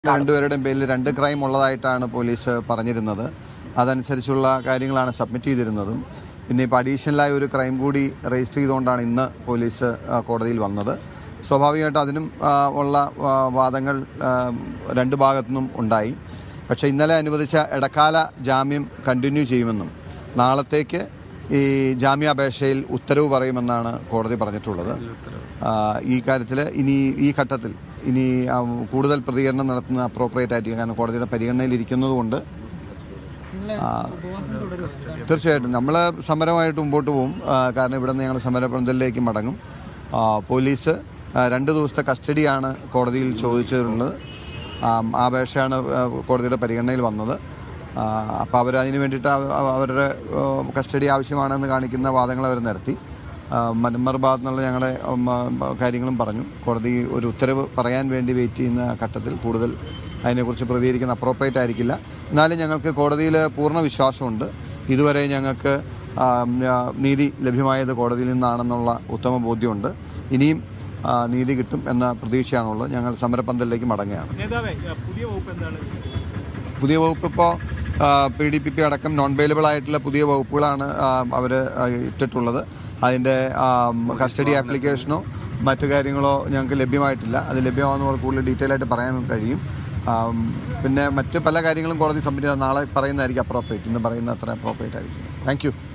രണ്ടുപേരുടെയും പേരിൽ രണ്ട് ക്രൈം ഉള്ളതായിട്ടാണ് പോലീസ് പറഞ്ഞിരുന്നത് അതനുസരിച്ചുള്ള കാര്യങ്ങളാണ് സബ്മിറ്റ് ചെയ്തിരുന്നതും പിന്നെ ഇപ്പോൾ അഡീഷണലായ ഒരു ക്രൈം കൂടി രജിസ്റ്റർ ചെയ്തുകൊണ്ടാണ് ഇന്ന് പോലീസ് ആ, കോടതിയിൽ വന്നത് സ്വാഭാവികമായിട്ടും അതിനും ആ, ഉള്ള ആ, വാദങ്ങൾ ആ, രണ്ട് ഭാഗത്തുനിന്നും ഉണ്ടായി പക്ഷേ ഇന്നലെ അനുവദിച്ച ഇടക്കാല ജാമ്യം കണ്ടിന്യൂ ചെയ്യുമെന്നും നാളത്തേക്ക് ഈ ജാമ്യാപേക്ഷയിൽ ഉത്തരവ് പറയുമെന്നാണ് കോടതി പറഞ്ഞിട്ടുള്ളത് ആ, ഈ കാര്യത്തിൽ ഇനി ഈ ഘട്ടത്തിൽ ഇനി ആ, കൂടുതൽ പ്രതികരണം നടത്തുന്ന അപ്രോപ്രിയേറ്റ് ആയിരിക്കും കാരണം കോടതിയുടെ പരിഗണനയിൽ ഇരിക്കുന്നത് കൊണ്ട് തീർച്ചയായിട്ടും നമ്മൾ സമരമായിട്ട് മുമ്പോട്ട് പോകും ആ, കാരണം ഇവിടെ നിന്ന് ഞങ്ങൾ സമരപന്തലിലേക്ക് മടങ്ങും ആ, പോലീസ് ആ, രണ്ട് ദിവസത്തെ കസ്റ്റഡിയാണ് കോടതിയിൽ ചോദിച്ചിട്ടുള്ളത് ആ, ആ അപേക്ഷയാണ് ആ, കോടതിയുടെ പരിഗണനയിൽ വന്നത് അപ്പോൾ അവർ അതിന് വേണ്ടിയിട്ട് അവ- അവ- അവരുടെ ആ, കസ്റ്റഡി ആവശ്യമാണെന്ന് കാണിക്കുന്ന വാദങ്ങൾ അവർ നിരത്തി ആ, മലബാർ ഭാഗത്തു നിന്നുള്ള ഞങ്ങളുടെ ഉം, ആ, കാര്യങ്ങളും പറഞ്ഞു കോടതി ഒരു ഉത്തരവ് പറയാൻ വേണ്ടി വെയിറ്റ് ചെയ്യുന്ന ഘട്ടത്തിൽ കൂടുതൽ അതിനെക്കുറിച്ച് പ്രതികരിക്കുന്ന അപ്രോപ്രിയേറ്റ് ആയിരിക്കില്ല എന്നാലും ഞങ്ങൾക്ക് കോടതിയിൽ പൂർണ്ണ വിശ്വാസമുണ്ട് ഇതുവരെ ഞങ്ങൾക്ക് ആ, ആ, നീതി ലഭ്യമായത് കോടതിയിൽ നിന്നാണെന്നുള്ള ഉത്തമ ബോധ്യമുണ്ട് ഇനിയും ആ, നീതി കിട്ടും എന്ന പ്രതീക്ഷയാണുള്ളത് ഞങ്ങൾ സമരപന്തലിലേക്ക് മടങ്ങുകയാണ് നേതാവേ ഏ, പുതിയ വകുപ്പ് എന്താണ് പുതിയ വകുപ്പ് ഇപ്പോൾ പി ഡി പി പി അടക്കം നോൺ ബെയിലബിൾ ആയിട്ടുള്ള പുതിയ വകുപ്പുകളാണ് അവർ ഇട്ടിട്ടുള്ളത് അതിൻ്റെ കസ്റ്റഡി ആപ്ലിക്കേഷനോ മറ്റു കാര്യങ്ങളോ ഞങ്ങൾക്ക് ലഭ്യമായിട്ടില്ല അത് ലഭ്യമാകുന്നവർ കൂടുതൽ ഡീറ്റെയിൽ ആയിട്ട് പറയാൻ കഴിയും ആം, പിന്നെ മറ്റ് പല കാര്യങ്ങളും കോടതി സബ്മിറ്റ് ചെയ്താൽ നാളെ പറയുന്നതായിരിക്കും അപ്രോപ്രിയേറ്റ് ഇന്ന് പറയുന്ന അത്ര അപ്രോപ്രിയേറ്റ് ആയിരിക്കും താങ്ക് യു